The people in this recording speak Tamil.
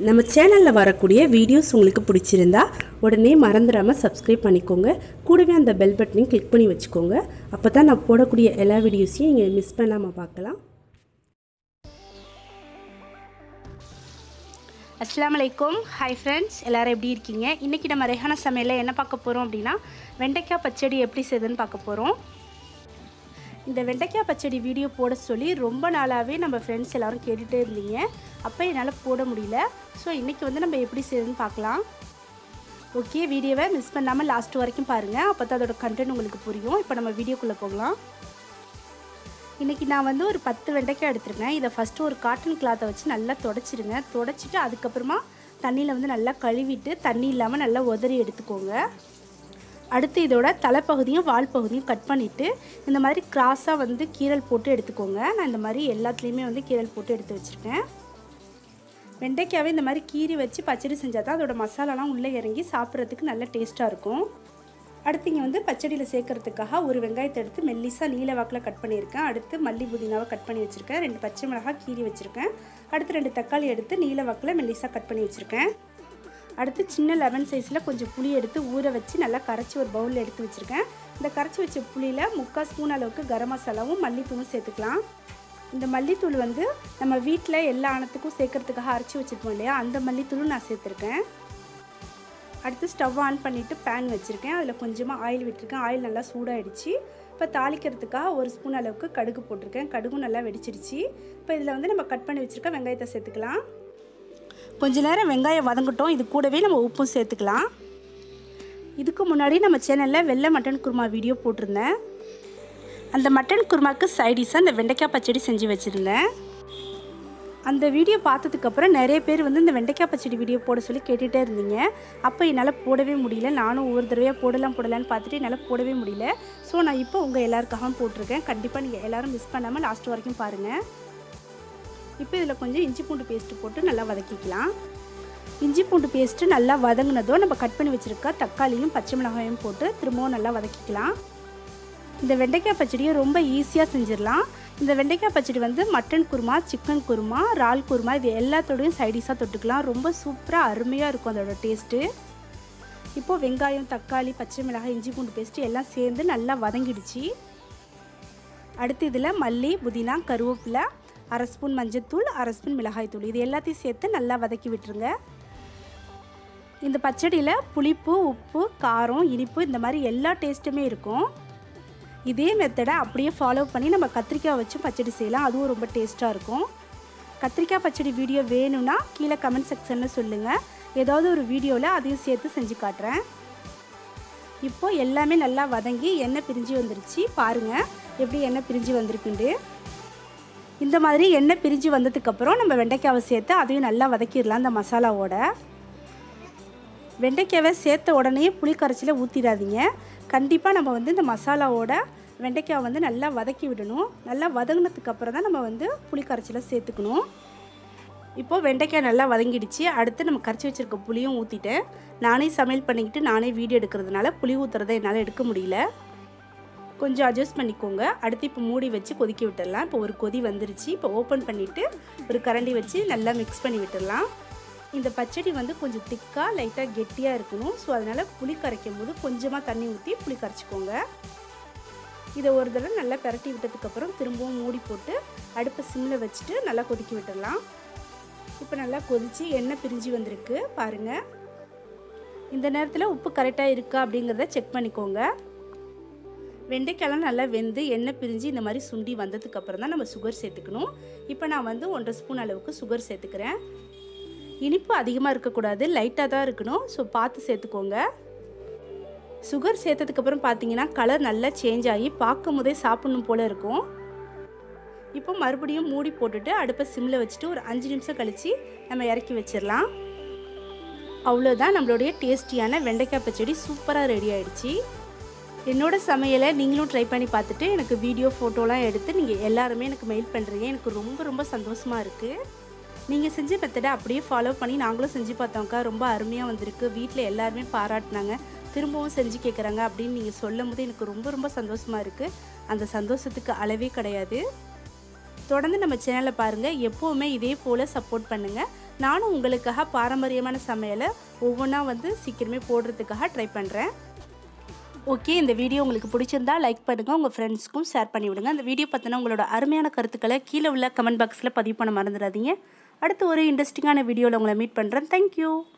நம்ம சேனலில் வரக்கூடிய வீடியோஸ் உங்களுக்கு பிடிச்சிருந்தா உடனே மறந்துடாமல் சப்ஸ்கிரைப் பண்ணிக்கோங்க கூடவே அந்த பெல் பட்டனையும் கிளிக் பண்ணி வச்சுக்கோங்க அப்போ தான் நான் போடக்கூடிய எல்லா வீடியோஸையும் நீங்கள் மிஸ் பண்ணாமல் பார்க்கலாம் அஸ்ஸலாமு அலைக்கும் ஹாய் ஃப்ரெண்ட்ஸ் எல்லோரும் எப்படி இருக்கீங்க இன்றைக்கி நம்ம ரெஹானா சமையலில் என்ன பார்க்க போகிறோம் அப்படின்னா வெண்டைக்காய் பச்சடி எப்படி செய்யுதுன்னு பார்க்க போகிறோம் இந்த வெண்டைக்காய் பச்சடி வீடியோ போட சொல்லி ரொம்ப நாளாகவே நம்ம ஃப்ரெண்ட்ஸ் எல்லோரும் கேட்டுகிட்டே இருந்தீங்க அப்போ என்னால் போட முடியல ஸோ இன்றைக்கி வந்து நம்ம எப்படி செய்யுதுன்னு பார்க்கலாம் ஓகே வீடியோவை மிஸ் பண்ணாமல் லாஸ்ட் வரைக்கும் பாருங்கள் அப்போ தான் அதோட கண்டென்ட் உங்களுக்கு புரியும் இப்போ நம்ம வீடியோக்குள்ளே போகலாம் இன்றைக்கி நான் வந்து ஒரு பத்து வெண்டைக்காய் எடுத்துருக்கேன் இதை ஃபஸ்ட்டு ஒரு காட்டன் கிளாத்தை வச்சு நல்லா தொடச்சிருங்க தொடச்சிட்டு அதுக்கப்புறமா தண்ணியில் வந்து நல்லா கழுவிட்டு தண்ணி இல்லாமல் நல்லா உதறி எடுத்துக்கோங்க அடுத்து இதோட தலைப்பகுதியும் வால் பகுதியும் கட் பண்ணிவிட்டு இந்த மாதிரி கிராஸாக வந்து கீரல் போட்டு எடுத்துக்கோங்க நான் இந்த மாதிரி எல்லாத்துலேயுமே வந்து கீரல் போட்டு எடுத்து வச்சுருக்கேன் வெண்டைக்காவே இந்த மாதிரி கீரி வச்சு பச்சடி செஞ்சால் தான் அதோட மசாலாலாம் உள்ளே இறங்கி சாப்பிட்றதுக்கு நல்ல டேஸ்ட்டாக இருக்கும் அடுத்து இங்கே வந்து பச்சடியில் சேர்க்கறதுக்காக ஒரு வெங்காயத்தை எடுத்து மெல்லிசாக நீல வாக்கில் கட் பண்ணியிருக்கேன் அடுத்து மல்லி புதினாவை கட் பண்ணி வச்சுருக்கேன் ரெண்டு பச்சை மிளகாய் கீரி வச்சுருக்கேன் அடுத்து ரெண்டு தக்காளி எடுத்து நீல வாக்கில் மெல்லிசாக கட் பண்ணி வச்சுருக்கேன் அடுத்து சின்ன லெமன் சைஸில் கொஞ்சம் புளி எடுத்து ஊற வச்சு நல்லா கரைச்சி ஒரு பவுலில் எடுத்து வச்சுருக்கேன் இந்த கரைச்சி வச்ச புளியில் முக்கால் ஸ்பூன் அளவுக்கு கரம் மசாலாவும் மல்லித்தூளும் சேர்த்துக்கலாம் இந்த மல்லித்தூள் வந்து நம்ம வீட்டில் எல்லா அணத்துக்கும் சேர்க்கறதுக்காக அரைச்சி வச்சுருப்போம் இல்லையா அந்த மல்லித்தூளும் நான் சேர்த்துருக்கேன் அடுத்து ஸ்டவ் ஆன் பண்ணிவிட்டு பேன் வச்சுருக்கேன் அதில் கொஞ்சமாக ஆயில் விட்டுருக்கேன் ஆயில் நல்லா சூடாகிடுச்சு இப்போ தாளிக்கிறதுக்காக ஒரு ஸ்பூன் அளவுக்கு கடுகு போட்டிருக்கேன் கடுகும் நல்லா வெடிச்சிருச்சு இப்போ இதில் வந்து நம்ம கட் பண்ணி வச்சுருக்க வெங்காயத்தை சேர்த்துக்கலாம் கொஞ்ச நேரம் வெங்காயம் வதங்கட்டும் இது கூடவே நம்ம உப்பும் சேர்த்துக்கலாம் இதுக்கு முன்னாடி நம்ம சேனலில் வெள்ளை மட்டன் குருமா வீடியோ போட்டிருந்தேன் அந்த மட்டன் குருமாவுக்கு சைடிஷாக அந்த வெண்டைக்காய் பச்சடி செஞ்சு வச்சுருந்தேன் அந்த வீடியோ பார்த்ததுக்கப்புறம் நிறைய பேர் வந்து இந்த வெண்டைக்காய் பச்சடி வீடியோ போட சொல்லி கேட்டுகிட்டே இருந்தீங்க அப்போ என்னால் போடவே முடியல நானும் ஒவ்வொரு தடவையாக போடலாம் போடலான்னு பார்த்துட்டு என்னால் போடவே முடியல ஸோ நான் இப்போ உங்கள் எல்லாருக்காகவும் போட்டிருக்கேன் கண்டிப்பாக நீங்கள் எல்லோரும் மிஸ் பண்ணாமல் லாஸ்ட் வரைக்கும் பாருங்கள் இப்போ இதில் கொஞ்சம் இஞ்சி பூண்டு பேஸ்ட்டு போட்டு நல்லா வதக்கிக்கலாம் இஞ்சி பூண்டு பேஸ்ட்டு நல்லா வதங்கினதும் நம்ம கட் பண்ணி வச்சுருக்க தக்காளியும் பச்சை மிளகாயும் போட்டு திரும்பவும் நல்லா வதக்கிக்கலாம் இந்த வெண்டைக்காய் பச்சடியை ரொம்ப ஈஸியாக செஞ்சிடலாம் இந்த வெண்டைக்காய் பச்சடி வந்து மட்டன் குருமா சிக்கன் குருமா இறால் குருமா இது எல்லாத்தோடையும் சைடிஷாக தொட்டுக்கலாம் ரொம்ப சூப்பராக அருமையாக இருக்கும் அதோட டேஸ்ட்டு இப்போது வெங்காயம் தக்காளி பச்சை மிளகாய் இஞ்சி பூண்டு பேஸ்ட்டு எல்லாம் சேர்ந்து நல்லா வதங்கிடுச்சு அடுத்து இதில் மல்லி புதினா கருவேப்பிலை அரை ஸ்பூன் மஞ்சத்தூள் அரை ஸ்பூன் மிளகாய்த்தூள் இது எல்லாத்தையும் சேர்த்து நல்லா வதக்கி விட்டுருங்க இந்த பச்சடியில் புளிப்பு உப்பு காரம் இனிப்பு இந்த மாதிரி எல்லா டேஸ்ட்டுமே இருக்கும் இதே மெத்தடை அப்படியே ஃபாலோ பண்ணி நம்ம கத்திரிக்காய் வச்சு பச்சடி செய்யலாம் அதுவும் ரொம்ப டேஸ்ட்டாக இருக்கும் கத்திரிக்காய் பச்சடி வீடியோ வேணும்னா கீழே கமெண்ட் செக்ஷனில் சொல்லுங்கள் ஏதாவது ஒரு வீடியோவில் அதையும் சேர்த்து செஞ்சு காட்டுறேன் இப்போது எல்லாமே நல்லா வதங்கி எண்ணெய் பிரிஞ்சு வந்துருச்சு பாருங்கள் எப்படி எண்ணெய் பிரிஞ்சு வந்திருக்குண்டு இந்த மாதிரி எண்ணெய் பிரிஞ்சு வந்ததுக்கப்புறம் நம்ம வெண்டைக்காவை சேர்த்து அதையும் நல்லா வதக்கிடலாம் அந்த மசாலாவோட வெண்டைக்காவை சேர்த்த உடனே புளி கரைச்சியில் ஊற்றிடாதீங்க கண்டிப்பாக நம்ம வந்து இந்த மசாலாவோட வெண்டைக்காவை வந்து நல்லா வதக்கி விடணும் நல்லா வதங்கினதுக்கப்புறம் தான் நம்ம வந்து புளி கரைச்சியில் சேர்த்துக்கணும் இப்போது வெண்டைக்காய் நல்லா வதங்கிடுச்சு அடுத்து நம்ம கரைச்சி வச்சுருக்க புளியும் ஊற்றிட்டேன் நானே சமையல் பண்ணிக்கிட்டு நானே வீடியோ எடுக்கிறதுனால புளி ஊற்றுறதை என்னால் எடுக்க முடியல கொஞ்சம் அட்ஜஸ்ட் பண்ணிக்கோங்க அடுத்து இப்போ மூடி வச்சு கொதிக்க விட்டுடலாம் இப்போ ஒரு கொதி வந்துருச்சு இப்போ ஓப்பன் பண்ணிவிட்டு ஒரு கரண்டி வச்சு நல்லா மிக்ஸ் பண்ணி விட்டுடலாம் இந்த பச்சடி வந்து கொஞ்சம் திக்காக லைட்டாக கெட்டியாக இருக்கணும் ஸோ அதனால் புளி கரைக்கும் போது கொஞ்சமாக தண்ணி ஊற்றி புளி கரைச்சிக்கோங்க இதை ஒரு தடவை நல்லா பரட்டி விட்டதுக்கப்புறம் திரும்பவும் மூடி போட்டு அடுப்பை சிம்மில் வச்சுட்டு நல்லா கொதிக்க விட்டுடலாம் இப்போ நல்லா கொதித்து எண்ணெய் பிரிஞ்சு வந்திருக்கு பாருங்கள் இந்த நேரத்தில் உப்பு கரெக்டாக இருக்கா அப்படிங்கிறத செக் பண்ணிக்கோங்க வெண்டைக்காயெல்லாம் நல்லா வெந்து எண்ணெய் பிரிஞ்சு இந்த மாதிரி சுண்டி வந்ததுக்கப்புறம் தான் நம்ம சுகர் சேர்த்துக்கணும் இப்போ நான் வந்து ஒன்றரை ஸ்பூன் அளவுக்கு சுகர் சேர்த்துக்கிறேன் இனிப்பு அதிகமாக இருக்கக்கூடாது லைட்டாக தான் இருக்கணும் ஸோ பார்த்து சேர்த்துக்கோங்க சுகர் சேர்த்ததுக்கப்புறம் பார்த்தீங்கன்னா கலர் நல்லா சேஞ்ச் ஆகி பார்க்கும் போதே சாப்பிட்ணும் போல் இருக்கும் இப்போ மறுபடியும் மூடி போட்டுட்டு அடுப்பை சிம்மில் வச்சுட்டு ஒரு அஞ்சு நிமிஷம் கழித்து நம்ம இறக்கி வச்சிடலாம் அவ்வளோதான் நம்மளுடைய டேஸ்டியான வெண்டைக்காய் பச்சடி சூப்பராக ரெடி ஆகிடுச்சு என்னோடய சமையலை நீங்களும் ட்ரை பண்ணி பார்த்துட்டு எனக்கு வீடியோ ஃபோட்டோலாம் எடுத்து நீங்கள் எல்லாருமே எனக்கு மெயில் பண்ணுறீங்க எனக்கு ரொம்ப ரொம்ப சந்தோஷமாக இருக்குது நீங்கள் செஞ்ச மெத்தடை அப்படியே ஃபாலோ பண்ணி நாங்களும் செஞ்சு பார்த்தோம்க்கா ரொம்ப அருமையாக வந்திருக்கு வீட்டில் எல்லாருமே பாராட்டினாங்க திரும்பவும் செஞ்சு கேட்குறாங்க அப்படின்னு நீங்கள் சொல்லும் போது எனக்கு ரொம்ப ரொம்ப சந்தோஷமாக இருக்குது அந்த சந்தோஷத்துக்கு அளவே கிடையாது தொடர்ந்து நம்ம சேனலை பாருங்கள் எப்போவுமே இதே போல் சப்போர்ட் பண்ணுங்கள் நானும் உங்களுக்காக பாரம்பரியமான சமையலை ஒவ்வொன்றா வந்து சீக்கிரமே போடுறதுக்காக ட்ரை பண்ணுறேன் ஓகே இந்த வீடியோ உங்களுக்கு பிடிச்சிருந்தா லைக் பண்ணுங்கள் உங்கள் ஃப்ரெண்ட்ஸ்க்கும் ஷேர் பண்ணி விடுங்க அந்த வீடியோ பார்த்தினா உங்களோட அருமையான கருத்துக்களை கீழே உள்ள கமெண்ட் பாக்ஸில் பதிவு பண்ண மறந்துடாதீங்க அடுத்து ஒரு இன்ட்ரெஸ்டிங்கான வீடியோவில் உங்களை மீட் பண்ணுறேன் தேங்க்யூ